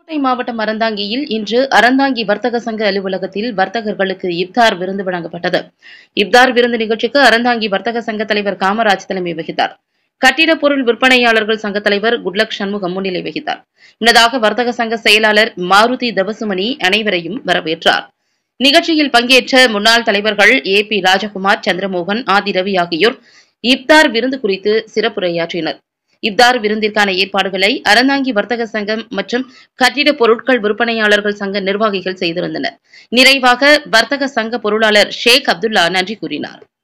கோவை மாவட்டம் அறந்தாங்கியில் இன்று அறந்தாங்கி வர்த்தக சங்க அலுவலகத்தில் வர்த்தகர்களுக்கு இப்தார் விருந்து வழங்கப்பட்டது இப்தார் விருந்து நிகழ்ச்சிக்கு அறந்தாங்கி வர்த்தக சங்க தலைவர் காமராஜ் தலைமை வகித்தார் கட்டிடப் பொருள் விற்பனையாளர்கள் சங்க தலைவர் குட்லக் சண்முகம் முன்னிலை வகித்தார் முன்னதாக வர்த்தக சங்க செயலாளர் மாருதி தவசுமணி அனைவரையும் வரவேற்றார் நிகழ்ச்சியில் பங்கேற்ற முன்னாள் தலைவர்கள் ஏ பி ராஜகுமார் சந்திரமோகன் ஆதி ரவி ஆகியோர் இப்தார் விருந்து குறித்து சிறப்புரையாற்றினர் இப்தார் விருந்திற்கான ஏற்பாடுகளை அறந்தாங்கி வர்த்தக சங்கம் மற்றும் கட்டிட பொருட்கள் விற்பனையாளர்கள் சங்க நிர்வாகிகள் செய்திருந்தனர் நிறைவாக வர்த்தக சங்க பொருளாளர் ஷேக் அப்துல்லா நன்றி கூறினார்